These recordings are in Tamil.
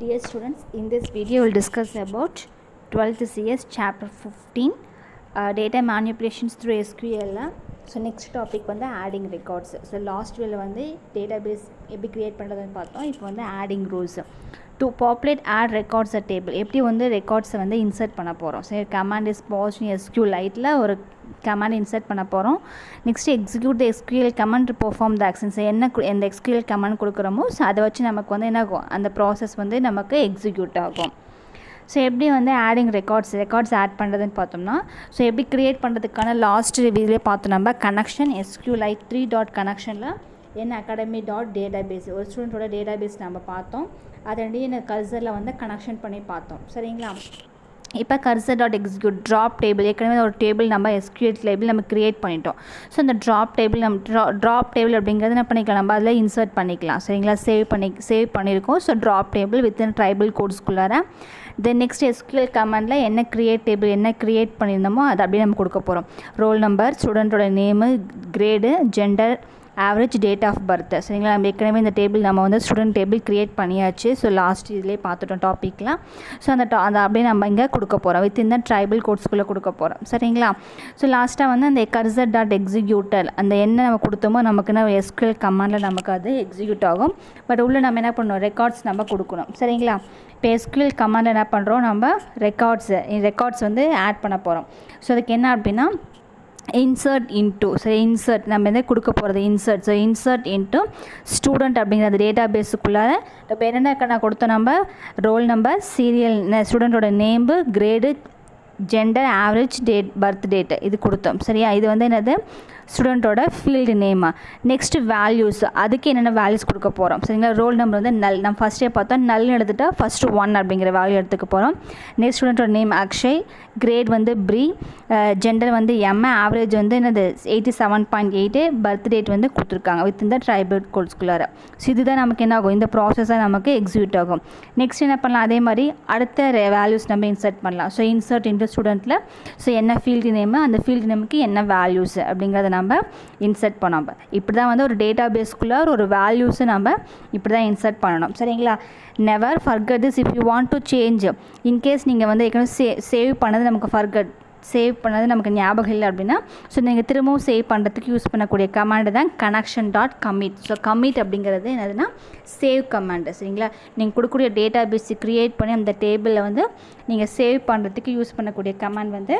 Dear students, in this video we'll discuss about 12th CS chapter 15 uh, data manipulations through SQL so next topic வந்து ஆடிங் ரெக்கார்ட்ஸ் ஸோ லாஸ்ட் வேல வந்து டேட்டாபேஸ் எப்படி க்ரியேட் பண்ணுறதுன்னு பார்த்தோம் இப்போ வந்து adding rules to populate add records a table எப்படி வந்து ரெக்கார்ட்ஸை வந்து இன்சர்ட் பண்ண போகிறோம் சரி கமாண்ட் இஸ் பாஸ்ட் எஸ்கியூ லைட்டில் ஒரு கமாண்ட் இன்சர்ட் பண்ண போகிறோம் next execute the SQL command perform the actions என்ன கு- எந்த எக்ஸ்கியூஎல் கமாண்ட் கொடுக்குறோமோ ஸோ அதை வச்சு நமக்கு வந்து என்ன ஆகும் அந்த ப்ராசஸ் வந்து நமக்கு எக்ஸிக்யூட் ஆகும் ஸோ எப்படி வந்து ஆடிங் ரெக்கார்ட்ஸ் ரெக்கார்ட்ஸ் ஆட் பண்ணுறதுன்னு பார்த்தோம்னா ஸோ எப்படி க்ரியேட் பண்ணுறதுக்கான லாஸ்ட் ரிவியூலே பார்த்தோம் நம்ம connection SQLite three dot கனெக்ஷனில் என் அகாடமி டாட் டேட்டா பேஸ் ஒரு ஸ்டூடெண்ட்டோட டேட்டா பேஸ் நம்ம பார்த்தோம் அதை ரெண்டையும் இந்த கர்சரில் வந்து கனெக்ஷன் பண்ணி பார்த்தோம் சரிங்களா இப்போ cursor dot execute drop table ஏற்கனவே ஒரு டேபிள் நம்ம எஸ்கியூஎல் டேபிள் நம்ம கிரியேட் பண்ணிட்டோம் ஸோ அந்த ட்ராப் டேபிள் நம்ம ட்ரா ட்ராப் டேபிள் அப்படிங்கிறது என்ன பண்ணிக்கலாம் நம்ம அதில் இன்சர்ட் பண்ணிக்கலாம் சரிங்களா சேவ் பண்ணி சேவ் பண்ணியிருக்கோம் so drop table within triple கோட்ஸ்குள்ளார தென் நெக்ஸ்ட் எஸ்கியூஎல் கமெண்டில் என்ன கிரியேட் டேபிள் என்ன கிரியேட் பண்ணியிருந்தோமோ அதை அப்படியே நம்ம கொடுக்க போகிறோம் ரோல் நம்பர் ஸ்டூடெண்ட்டோட name grade gender average date of birth சரிங்களா நம்ம ஏற்கனவே இந்த டேபிள் நம்ம வந்து ஸ்டூடெண்ட் டேபிள் க்ரியேட் பண்ணியாச்சு ஸோ லாஸ்ட் இதிலே பார்த்துட்டோம் டாப்பிக்லாம் ஸோ அந்த டா அதை அப்படியே நம்ம இங்கே கொடுக்க போகிறோம் வித் இந்த ட்ரைபிள் கோட்ஸ்குள்ளே கொடுக்க போகிறோம் சரிங்களா ஸோ லாஸ்ட்டாக வந்து அந்த கர்சர் டாட் எக்ஸிக்யூட்டர் அந்த என்ன நம்ம கொடுத்தோமோ நமக்கு என்ன எஸ்கியூஎல் கமாண்டில் நமக்கு அது எக்ஸிக்யூட் ஆகும் பட் உள்ளே நம்ம என்ன பண்ணணும் ரெக்கார்ட்ஸ் நம்ம கொடுக்கணும் சரிங்களா இப்போ எஸ்கியூஎல் கமாண்டில் என்ன பண்ணுறோம் நம்ம ரெக்கார்ட்ஸு ரெக்கார்ட்ஸ் வந்து ஆட் பண்ண போகிறோம் ஸோ அதுக்கு என்ன அப்படின்னா இன்சர்ட் இன்ட்டு ஸோ இன்சர்ட் நம்ம எதை கொடுக்க போகிறது insert so insert into student அப்படிங்கிற அந்த டேட்டா பேஸுக்குள்ளார இப்போ என்னென்ன நான் கொடுத்தோம் நம்ம ரோல் நம்பர் சீரியல் ஸ்டூடெண்ட்டோட name grade gender average date birth date இது கொடுத்தோம் சரியா இது வந்து என்னது ஸ்டூடெண்ட்டோட ஃபீல்டு நேமா நெக்ஸ்ட் வேல்யூஸ் அதுக்கு என்னென்ன வேல்யூஸ் கொடுக்க போகிறோம் சரிங்களா ரோல் நம்பர் வந்து நல் நம்ம ஃபஸ்ட்டே பார்த்தோம் நல்னு எடுத்துட்டா ஃபஸ்ட்டு ஒன் அப்படிங்கிற வேல்யூ எடுத்துக்க போகிறோம் நெக்ஸ்ட் ஸ்டூடெண்ட்டோட நேம் அக்ஷய் கிரேட் வந்து ப்ரீ ஜெண்டர் வந்து எம் ஆவரேஜ் வந்து என்னது eighty seven point eight birth date வந்து கொடுத்துருக்காங்க வித் இந்த ட்ரைபல் கோட்ஸ்குள்ளார ஸோ இதுதான் நமக்கு என்ன ஆகும் இந்த ப்ராசஸாக நமக்கு எக்ஸிக்யூட் ஆகும் நெக்ஸ்ட் என்ன பண்ணலாம் அதே மாதிரி அடுத்த வேல்யூஸ் நம்ம இன்சர்ட் பண்ணலாம் ஸோ இன்சர்ட் இன்ட்டு ஸ்டூடெண்ட்டில் ஸோ என்ன ஃபீல்டு நேமு அந்த ஃபீல்டு நேமுக்கு என்ன வேல்யூஸ் அப்படிங்கிறத நம்ம இன்சர்ட் பண்ணோம் இப்படி தான் வந்து ஒரு டேட்டா பேஸ்க்குள்ளே ஒரு வேல்யூஸை நம்ம இப்படி தான் இன்சர்ட் பண்ணணும் சரிங்களா never forget this if you want to change in case நீங்கள் வந்து ஏற்கனவே சே சேவ் பண்ணது நமக்கு ஃபர்கட் சேவ் பண்ணது நமக்கு ஞாபகம் இல்லை அப்படின்னா ஸோ நீங்கள் திரும்பவும் சேவ் பண்ணுறதுக்கு யூஸ் பண்ணக்கூடிய கமாண்டு தான் connection dot commit so commit அப்படிங்கிறது என்னதுன்னா சேவ் கமாண்டு சரிங்களா நீங்கள் கொடுக்கக்கூடிய டேட்டா பேஸ் க்ரியேட் பண்ணி அந்த டேபிளில் வந்து நீங்கள் சேவ் பண்ணுறதுக்கு யூஸ் பண்ணக்கூடிய கமாண்ட் வந்து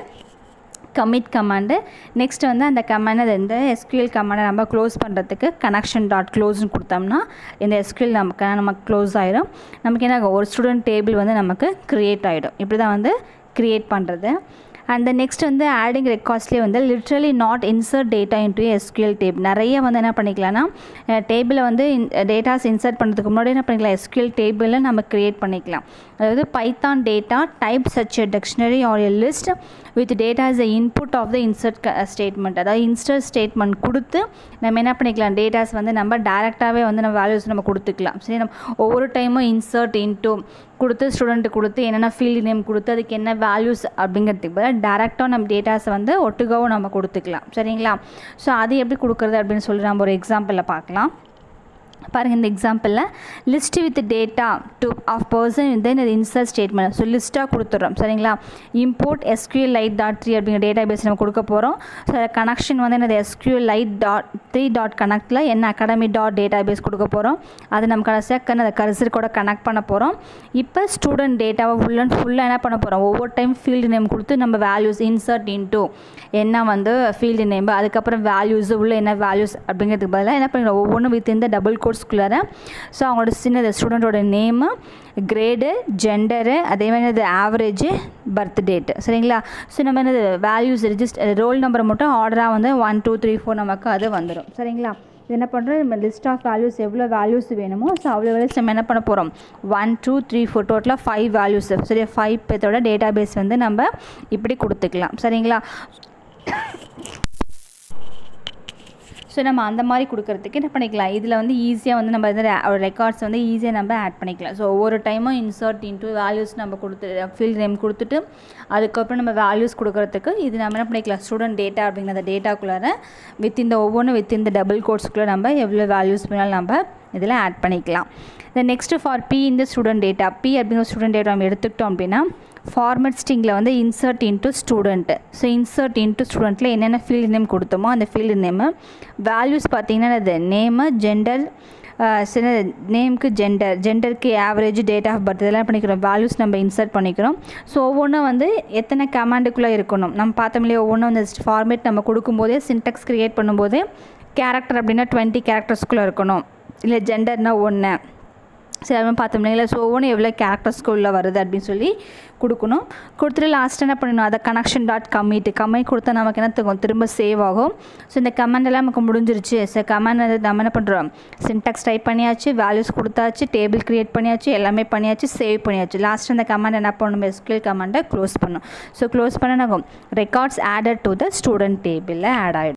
கமிட் கமாண்டு நெக்ஸ்ட் வந்து அந்த கமாண்ட் இந்த எஸ்கியூஎல் கமாண்டை நம்ம க்ளோஸ் பண்ணுறதுக்கு கனெக்ஷன் டாட் க்ளோஸ்னு கொடுத்தோம்னா இந்த எஸ்கியூஎல் நமக்கு நமக்கு க்ளோஸ் ஆகிடும் நமக்கு என்ன ஆகும்? ஒரு ஸ்டூடெண்ட் டேபிள் வந்து நமக்கு க்ரியேட் ஆகிடும் இப்படி தான் வந்து க்ரியேட் பண்ணுறது அண்ட் நெக்ஸ்ட் வந்து ஆடிங் ரெக்கார்ட்ஸ்லேயே வந்து literally not insert data into SQL table நிறைய வந்து என்ன பண்ணிக்கலாம்னா டேபிளை வந்து டேட்டாஸ் இன்சர்ட் பண்ணுறதுக்கு முன்னாடி என்ன பண்ணிக்கலாம் எஸ்கியூஎல் டேபிளில் நம்ம க்ரியேட் பண்ணிக்கலாம் அதாவது Python data type such a dictionary or a list with data is the input of the insert statement அதாவது இன்சர்ட் ஸ்டேட்மெண்ட் கொடுத்து நம்ம என்ன பண்ணிக்கலாம் டேட்டாஸ் வந்து நம்ம டேரெக்டாகவே வந்து நம்ம வேல்யூஸ் நம்ம கொடுத்துக்கலாம் சரி நம்ம ஒவ்வொரு டைமும் இன்சர்ட் இன்ட்டு கொடுத்து ஸ்டூடெண்ட்டு கொடுத்து என்னென்ன ஃபீல்டு நேம் கொடுத்து அதுக்கு என்ன வேல்யூஸ் அப்படிங்கிறதுக்கு பதிலாக டேரெக்டாக நம்ம டேட்டாஸை வந்து ஒட்டுக்காவும் நம்ம கொடுத்துக்கலாம் சரிங்களா ஸோ அது எப்படி கொடுக்குறது அப்படின்னு சொல்லி நம்ம ஒரு எக்ஸாம்பிளில் பார்க்கலாம் பாருங்கள் இந்த எக்ஸாம்பிளில் list with data two of person then இது இன்சர்ட் ஸ்டேட்மெண்ட் ஸோ லிஸ்ட்டாக கொடுத்துட்றோம் சரிங்களா import SQLite dot three அப்படிங்கிற டேட்டா பேஸ் நம்ம கொடுக்க போகிறோம் ஸோ கனெக்ஷன் வந்து என்னது SQLite dot three dot கனெக்டில் என்ன அகாடமி டாட் டேட்டா பேஸ் கொடுக்க போகிறோம் அது நம்ம கடைசியாக அந்த கர்சர் கூட கனெக்ட் பண்ண போகிறோம் இப்போ ஸ்டூடெண்ட் டேட்டாவை ஃபுல் அண்ட் ஃபுல்லாக என்ன பண்ண போகிறோம் ஒவ்வொரு டைம் ஃபீல்டு நேம் கொடுத்து நம்ம வேல்யூஸ் இன்சர்ட் இன்டூ என்ன வந்து ஃபீல்டு நேம் அதுக்கப்புறம் வேல்யூஸ் உள்ள என்ன வேல்யூஸ் அப்படிங்கிறதுக்கு பதிலாக என்ன பண்ணுறோம் ஒவ்வொன்றும் வித் இந்த டபுள் கோர்ஸ்குள்ளார ஸோ அவங்களோட சின்ன ஸ்டூடெண்ட்டோட நேமு கிரேடு ஜெண்டரு அதே மாதிரி அது ஆவரேஜு பர்த் டேட்டு சரிங்களா ஸோ நம்ம என்னது வேல்யூஸ் ரிஜிஸ்டர் ரோல் நம்பரை மட்டும் ஆர்டராக வந்து ஒன் டூ த்ரீ ஃபோர் நமக்கு அது வந்துடும் சரிங்களா இது என்ன பண்ணுறோம் நம்ம லிஸ்ட் ஆஃப் வேல்யூஸ் எவ்வளோ வேல்யூஸ் வேணுமோ ஸோ அவ்வளோ வேல்யூஸ் நம்ம என்ன பண்ண போகிறோம் ஒன் டூ த்ரீ ஃபோர் டோட்டலாக ஃபைவ் வேல்யூஸ் சரியா ஃபைவ் பேத்தோட டேட்டா பேஸ் வந்து நம்ம இப்படி கொடுத்துக்கலாம் சரிங்களா ஸோ நம்ம அந்த மாதிரி கொடுக்கறதுக்கு என்ன பண்ணிக்கலாம் இதில் வந்து ஈஸியாக வந்து நம்ம இந்த ரெக்கார்ட்ஸ் வந்து ஈஸியாக நம்ம ஆட் பண்ணிக்கலாம் ஸோ ஒவ்வொரு டைமும் இன்சர்ட் இன்ட்டு வேல்யூஸ் நம்ம கொடுத்து ஃபீல்ட் நேம் கொடுத்துட்டு அதுக்கப்புறம் நம்ம வேல்யூஸ் கொடுக்கறதுக்கு இது நம்ம என்ன பண்ணிக்கலாம் ஸ்டூடெண்ட் டேட்டா அப்படிங்கிற அந்த டேட்டாக்குள்ளார வித் இந்த ஒவ்வொன்றும் வித் இந்த டபுள் கோட்ஸ்க்குள்ளே நம்ம எவ்வளோ வேல்யூஸ் வேணாலும் நம்ம இதில் ஆட் பண்ணிக்கலாம் தென் நெக்ஸ்ட்டு ஃபார் பி இந்த ஸ்டூடெண்ட் டேட்டா பி அப்படிங்கிற ஸ்டூடெண்ட் டேட்டா நம்ம எடுத்துக்கிட்டோம் அப்படின்னா ஃபார்மட் ஸ்டிங்கில் வந்து insert into student so insert into ஸ்டூடெண்ட்டில் என்னென்ன ஃபீல்டு நேம் கொடுத்தோமோ அந்த ஃபீல்டு நேமு வேல்யூஸ் பார்த்தீங்கன்னா அது நேமு ஜெண்டர் சில நேமுக்கு ஜெண்டர் ஜெண்டருக்கு ஆவரேஜ் டேட் ஆஃப் பர்த் இதெல்லாம் பண்ணிக்கிறோம் வேல்யூஸ் நம்ம இன்சர்ட் பண்ணிக்கிறோம் ஸோ ஒவ்வொன்றும் வந்து எத்தனை கமாண்டுக்குள்ளே இருக்கணும் நம்ம பார்த்தோம்லையே ஒவ்வொன்றும் அந்த ஃபார்மேட் நம்ம கொடுக்கும்போதே சின்டெக்ஸ் க்ரியேட் பண்ணும்போதே கேரக்டர் அப்படின்னா டுவெண்ட்டி கேரக்டர்ஸ்குள்ளே இருக்கணும் இல்லை ஜெண்டர்னால் ஒன்று சரி அது பார்த்தோம் இல்லைங்களா ஸோ ஒவ்வொன்று எவ்வளோ கேரக்டர்ஸ்குள்ளே வருது அப்படின்னு சொல்லி கொடுக்கணும் கொடுத்துட்டு லாஸ்ட் என்ன பண்ணணும் அதை கனெக்ஷன் டாட் கம்மிட்டு கம்மிட் கொடுத்தா நமக்கு என்ன தகும் திரும்ப சேவ் ஆகும் ஸோ இந்த கமெண்ட் எல்லாம் நமக்கு முடிஞ்சிருச்சு ஸோ கமெண்ட் வந்து நம்ம என்ன பண்ணுறோம் சின்டாக்ஸ் டைப் பண்ணியாச்சு வேல்யூஸ் கொடுத்தாச்சு டேபிள் க்ரியேட் பண்ணியாச்சு எல்லாமே பண்ணியாச்சு சேவ் பண்ணியாச்சு லாஸ்ட் அந்த கமெண்ட் என்ன பண்ணணும் எஸ்கியூஎல் கமெண்ட்டை க்ளோஸ் பண்ணணும் ஸோ க்ளோஸ் பண்ண நாங்கள் records added to the student டேபிளில் ஆட் ஆகிடும்